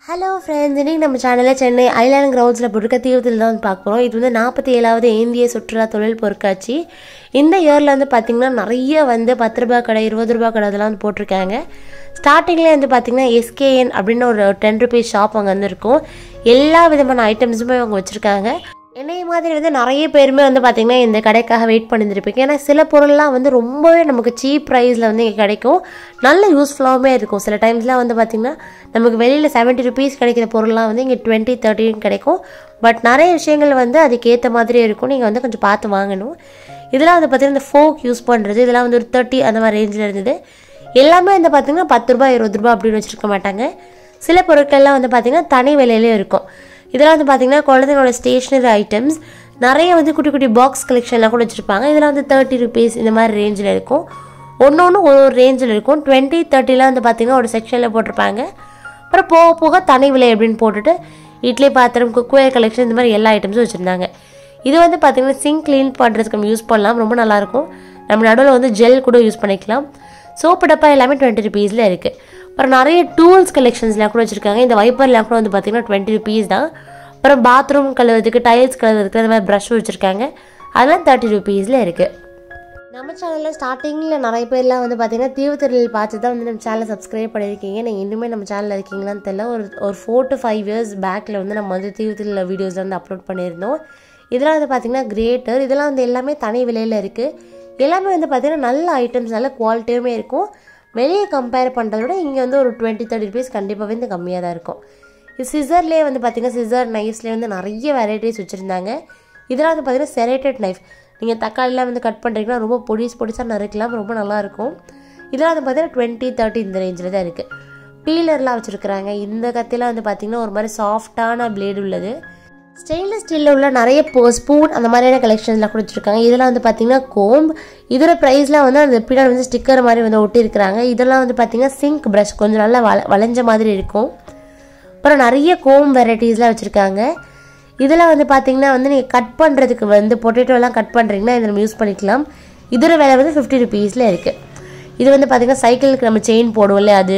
hello friends இன்றைக்கி நம்ம சேனலில் சென்னை ஐலாண்ட் கிரவுண்ட்ஸில் போட்டிருக்க தீவிரத்தில் தான் வந்து பார்க்க போகிறோம் இது வந்து நாற்பத்தி ஏழாவது இந்திய சுற்றுலா தொழில் பொருட்காட்சி இந்த இயரில் வந்து பார்த்திங்கன்னா நிறைய வந்து பத்து ரூபா கடை இருபது ரூபா கடை அதெல்லாம் வந்து போட்டிருக்காங்க ஸ்டார்டிங்லேயே வந்து பார்த்திங்கன்னா எஸ்கேஎன் அப்படின்னு ஒரு டென் ருபீஸ் ஷாப் அங்கே வந்து இருக்கும் எல்லா விதமான ஐட்டம்ஸுமே அவங்க வச்சுருக்காங்க என்னைய மாதிரி வந்து நிறைய பேருமே வந்து பார்த்திங்கன்னா இந்த கடைக்காக வெயிட் பண்ணியிருப்பீங்க ஏன்னா சில பொருள்லாம் வந்து ரொம்பவே நமக்கு சீப் ப்ரைஸில் வந்து இங்கே கிடைக்கும் நல்ல யூஸ்ஃபுல்லாகவுமே இருக்கும் சில டைம்ஸ்லாம் வந்து பார்த்திங்கன்னா நமக்கு வெளியில் செவன்ட்டி ருபீஸ் கிடைக்கிற பொருள்லாம் வந்து இங்கே டுவெண்ட்டி தேர்ட்டின்னு கிடைக்கும் பட் நிறைய விஷயங்கள் வந்து அதுக்கு ஏற்ற மாதிரி இருக்கும் நீங்கள் வந்து கொஞ்சம் பார்த்து வாங்கணும் இதெல்லாம் வந்து பார்த்திங்கன்னா இந்த ஃபோக் யூஸ் பண்ணுறது இதெல்லாம் வந்து ஒரு தேர்ட்டி அந்த மாதிரி ரேஞ்சில் இருந்தது எல்லாமே வந்து பார்த்திங்கன்னா பத்து ரூபாய் இருபது ரூபாய் அப்படின்னு வச்சுருக்க மாட்டாங்க சில பொருட்கள்லாம் வந்து பார்த்திங்கன்னா தனி விலையிலே இருக்கும் இதெல்லாம் வந்து பார்த்திங்கன்னா குழந்தைங்களோட ஸ்டேஷ்னரி ஐட்டம்ஸ் நிறைய வந்து குட்டி குட்டி பாக்ஸ் கலெக்ஷன்லாம் கூட வச்சுருப்பாங்க இதெல்லாம் வந்து தேர்ட்டி ருபீஸ் இந்த மாதிரி ரேஞ்சில் இருக்கும் ஒன்று ஒன்று ஒரு ஒரு ரேஞ்சில் இருக்கும் டுவெண்ட்டி தேர்ட்டிலாம் வந்து பார்த்திங்கன்னா ஒரு செக்ஷனில் போட்டிருப்பாங்க அப்புறம் போக போக தனி விலை அப்படின்னு போட்டுட்டு இட்லி பாத்திரம் குக்வேர் கலெக்ஷன் இந்த மாதிரி எல்லா ஐட்டம்ஸும் வச்சுருந்தாங்க இது வந்து பார்த்திங்கன்னா சிங்க் க்ளீன் பண்ணுறதுக்கு நம்ம யூஸ் பண்ணலாம் ரொம்ப நல்லாயிருக்கும் நம்ம நடுவில் வந்து ஜெல் கூட யூஸ் பண்ணிக்கலாம் சோப்பு டப்பா எல்லாமே டுவெண்ட்டி ருபீஸில் இருக்குது அப்புறம் நிறைய டூல்ஸ் கலெக்ஷன்ஸ்லாம் கூட வச்சுருக்காங்க இந்த வைப்பர்லாம் கூட வந்து பார்த்திங்கன்னா டுவெண்ட்டி ருபீஸ் தான் அப்புறம் பாத்ரூம் கழுவுறதுக்கு டைல்ஸ் கழுவுறதுக்கு அந்த மாதிரி ப்ரஷ் வச்சுருக்காங்க அதெல்லாம் தேர்ட்டி ருபீஸில் இருக்குது நம்ம சேனலில் ஸ்டார்டிங்கில் நிறைய பேர்லாம் வந்து பார்த்தீங்கன்னா தீவுத்திரல் பார்த்து தான் வந்து நம்ம சேனலை சப்ஸ்கிரைப் பண்ணியிருக்கீங்க நீங்கள் இன்னுமே நம்ம சேனலில் இருக்கீங்களான்னு தெரியல ஒரு ஒரு ஃபோர் டு ஃபைவ் இயர்ஸ் பேக்கில் வந்து நம்ம வந்து தீவுத்திரல் வீடியோஸ் வந்து அப்லோட் பண்ணியிருந்தோம் இதெல்லாம் வந்து பார்த்திங்கன்னா கிரேட்டர் இதெல்லாம் வந்து எல்லாமே தனி விலையில் இருக்குது எல்லாமே வந்து பார்த்திங்கன்னா நல்ல ஐட்டம்ஸ் நல்ல குவாலிட்டியுமே இருக்கும் வெளியே கம்பேர் பண்ணுறத விட இங்கே வந்து ஒரு டுவெண்ட்டி தேர்ட்டி ருபீஸ் கண்டிப்பாகவே வந்து கம்மியாக தான் இருக்கும் இது சிசர்லேயே வந்து பார்த்திங்கன்னா சிசர் நைஃப்ஸ்லேயே வந்து நிறைய வெரைட்டிஸ் வச்சுருந்தாங்க இதெல்லாம் வந்து பார்த்திங்கன்னா செரேட்டட் நைஃப் நீங்கள் தக்காளிலாம் வந்து கட் பண்ணுறீங்கன்னா ரொம்ப பொடிஸ் பொடிசாக நறுக்கலாம் ரொம்ப நல்லாயிருக்கும் இதெல்லாம் வந்து பார்த்திங்கன்னா டுவெண்ட்டி தேர்ட்டி இந்த ரேஞ்சில் தான் இருக்குது பீலர்லாம் வச்சுருக்குறாங்க இந்த கத்திலாம் வந்து பார்த்திங்கன்னா ஒரு மாதிரி சாஃப்டான பிளேடு உள்ளது ஸ்டெயின்லெஸ் ஸ்டீலில் உள்ள நிறைய போ ஸ்பூன் அந்த மாதிரியான கலெக்ஷன்ஸ்லாம் கூட வச்சுருக்காங்க இதெல்லாம் வந்து பார்த்திங்கன்னா கோம்ப் இதோட ப்ரைஸ்லாம் வந்து அந்த பின்னாடி வந்து ஸ்டிக்கர் மாதிரி வந்து ஒட்டியிருக்கிறாங்க இதெல்லாம் வந்து பார்த்திங்கன்னா சிங்க் ப்ரஷ் கொஞ்சம் நல்லா வள வளைஞ்ச மாதிரி இருக்கும் அப்புறம் நிறைய கோம் வெரைட்டிஸ்லாம் வச்சுருக்காங்க இதெல்லாம் வந்து பார்த்திங்கன்னா வந்து நீங்கள் கட் பண்ணுறதுக்கு வந்து பொட்டேட்டோலாம் கட் பண்ணுறீங்கன்னா இதை நம்ம யூஸ் பண்ணிக்கலாம் இதோட விலை வந்து ஃபிஃப்டி ருபீஸில் இருக்குது இது வந்து பார்த்திங்கன்னா சைக்கிளுக்கு நம்ம செயின் போடுவோம்ல அது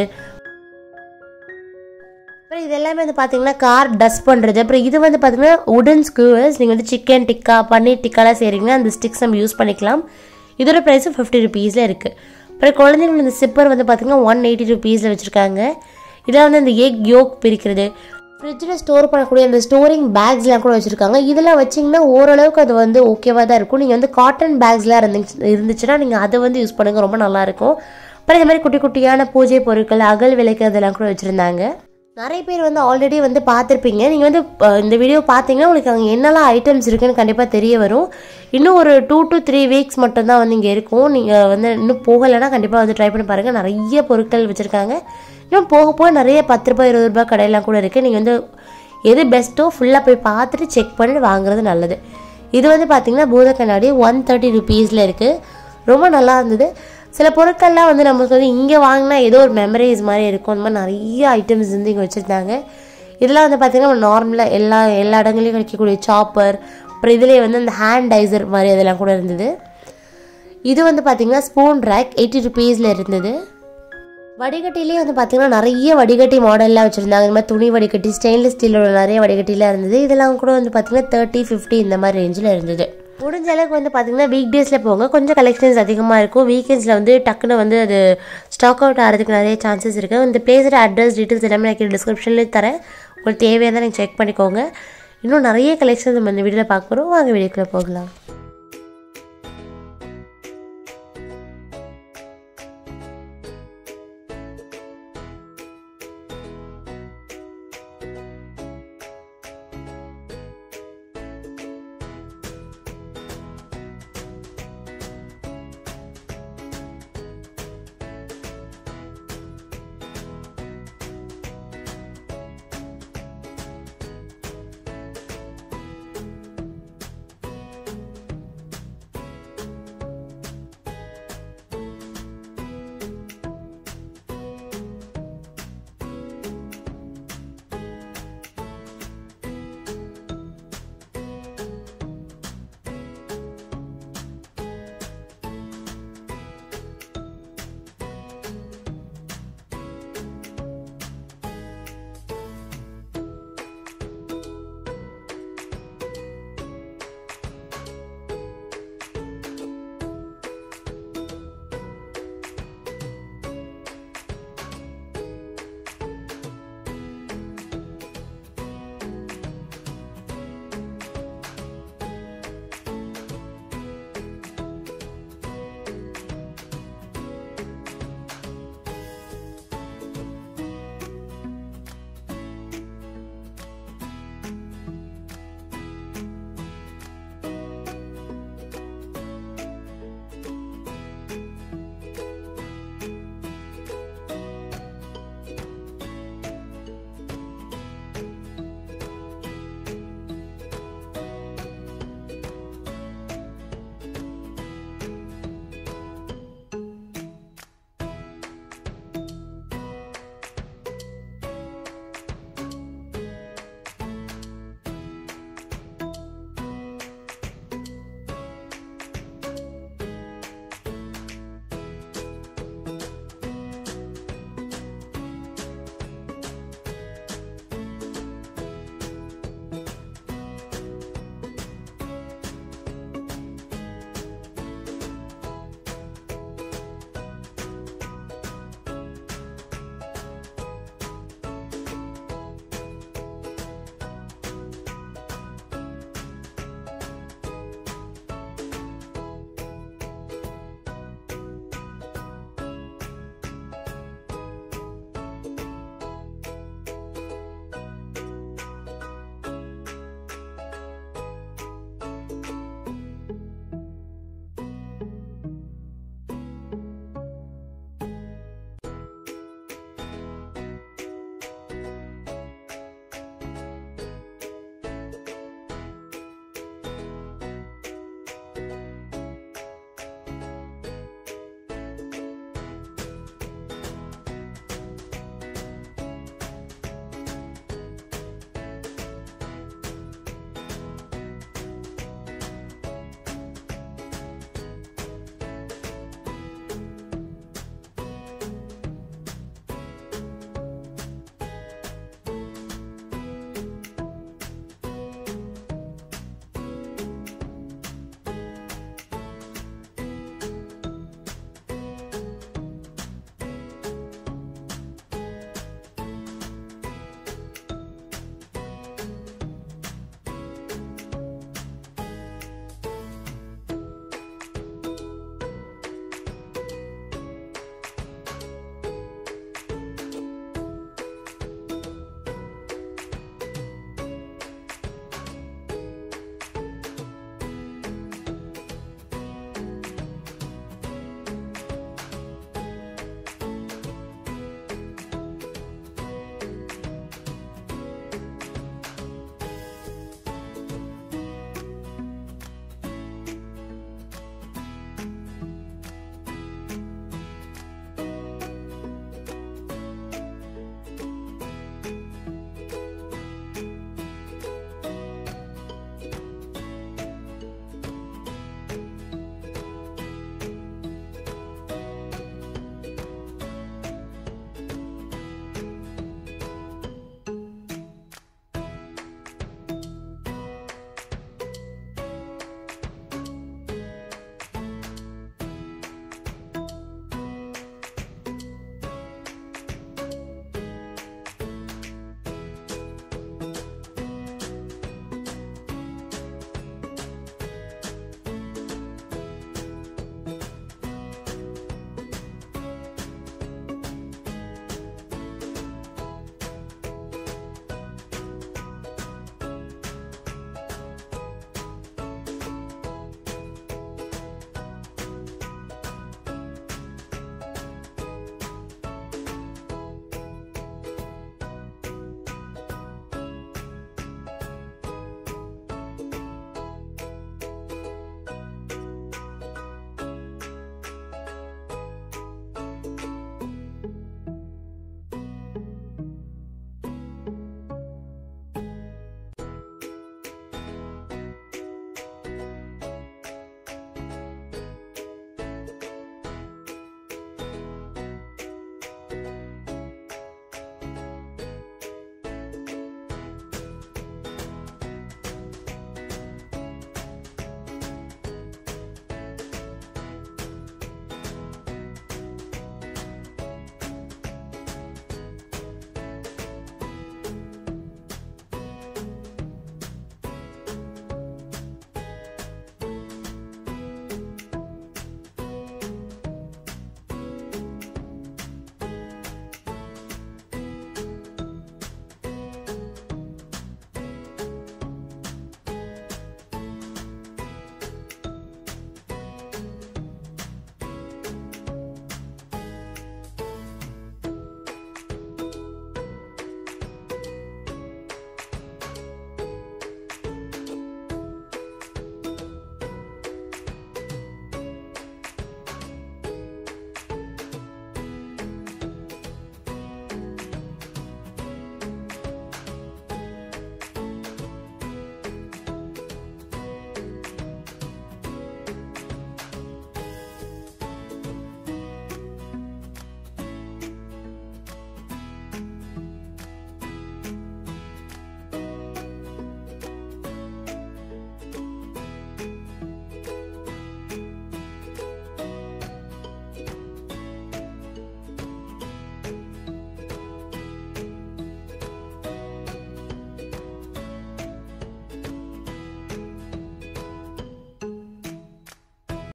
அப்புறம் இது எல்லாமே வந்து பார்த்தீங்கன்னா கார் டஸ்ட் பண்ணுறது அப்புறம் இது வந்து பார்த்தீங்கன்னா உடன் ஸ்கூவர்ஸ் நீங்கள் வந்து சிக்கன் டிக்கா பன்னீர் டிக்காலாம் செய்கிறீங்கன்னா அந்த ஸ்டிக்ஸ் நம்ம யூஸ் பண்ணிக்கலாம் இதோட ப்ரைஸும் ஃபிஃப்டி ருபீஸில் இருக்குது அப்புறம் குழந்தைங்களுக்கு இந்த சிப்பர் வந்து பார்த்தீங்கன்னா ஒன் எயிட்டி ருபீஸில் வச்சுருக்காங்க இதில் வந்து இந்த எக் யோக் பிரிக்கிறது ஃப்ரிட்ஜில் ஸ்டோர் பண்ணக்கூடிய அந்த ஸ்டோரிங் பேக்ஸ்லாம் கூட வச்சுருக்காங்க இதெல்லாம் வச்சிங்கன்னா ஓரளவுக்கு அது வந்து ஓகேவாக தான் இருக்கும் நீங்கள் வந்து காட்டன் பேக்ஸ்லாம் இருந்துச்சு இருந்துச்சுன்னா நீங்கள் அதை வந்து யூஸ் பண்ணுங்கள் ரொம்ப நல்லாயிருக்கும் அப்புறம் இந்த மாதிரி குட்டி குட்டியான பூஜை பொருட்கள் அகல் விளக்கு அதெல்லாம் கூட வச்சுருந்தாங்க நிறைய பேர் வந்து ஆல்ரெடி வந்து பார்த்துருப்பீங்க நீங்கள் வந்து அஹ், இந்த வீடியோ பார்த்தீங்கன்னா உங்களுக்கு அங்கே என்னெல்லாம் ஐட்டம்ஸ் இருக்குன்னு கண்டிப்பாக தெரிய வரும் இன்னும் ஒரு டூ டு த்ரீ வீக்ஸ் மட்டும்தான் வந்து இங்கே இருக்கும் நீங்கள் வந்து இன்னும் போகலைன்னா கண்டிப்பாக வந்து ட்ரை பண்ணி பாருங்கள் நிறைய பொருட்கள் வச்சுருக்காங்க இன்னும் போக போக நிறைய பத்து ரூபாய் இருபது ரூபாய் கடையெல்லாம் கூட இருக்குது நீங்கள் வந்து எது பெஸ்ட்டோ ஃபுல்லாக போய் பார்த்துட்டு செக் பண்ணிட்டு வாங்குறது நல்லது இது வந்து பார்த்தீங்கன்னா பூத கண்ணாடி ஒன் தேர்ட்டி ருபீஸில் இருக்குது ரொம்ப நல்லா இருந்தது சில பொருட்கள்லாம் வந்து நமக்கு வந்து இங்கே வாங்கினா ஏதோ ஒரு மெமரிஸ் மாதிரி இருக்கும் அந்த மாதிரி நிறைய ஐட்டம்ஸ் வந்து இங்கே வச்சுருந்தாங்க இதெல்லாம் வந்து பார்த்திங்கன்னா நார்மலாக எல்லா எல்லா இடங்களையும் கிடைக்கக்கூடிய சாப்பர் அப்புறம் இதுலேயே வந்து அந்த ஹேண்ட் டைசர் மாதிரி அதெல்லாம் கூட இருந்தது இது வந்து பார்த்திங்கன்னா ஸ்பூன் ரேக் எயிட்டி ருபீஸில் இருந்தது வடிகட்டிலே வந்து பார்த்திங்கன்னா நிறைய வடிகட்டி மாடல்லாம் வச்சுருந்தாங்க இந்த மாதிரி துணி வடிகட்டி ஸ்டெயின்லெஸ் ஸ்டீலோட நிறைய வடிகட்டிலாம் இருந்தது இதெல்லாம் கூட வந்து பார்த்திங்கன்னா தேர்ட்டி ஃபிஃப்டி இந்த மாதிரி ரேஞ்சில் இருந்தது முடிஞ்ச அளவுக்கு வந்து பார்த்திங்கன்னா வீக் டேஸில் போங்க கொஞ்சம் கலெக்ஷன்ஸ் அதிகமாக இருக்கும் வீக்கெண்ட்ஸில் வந்து டக்குன்னு வந்து அது ஸ்டாக் அவுட் ஆகிறதுக்கு நிறைய சான்சஸ் இருக்குது இந்த பிளேஸோட அட்ரஸ் டீட்டெயில்ஸ் எல்லாமே நான் டிஸ்கிரிப்ஷன்லேயே தரேன் உங்களுக்கு தேவையானதை நீங்கள் செக் பண்ணிக்கோங்க இன்னும் நிறைய கலெக்ஷன்ஸ் நம்ம இந்த வீடியோவில் பார்க்க போகிறோம் வாங்க வீடியோக்குள்ளே போகலாம்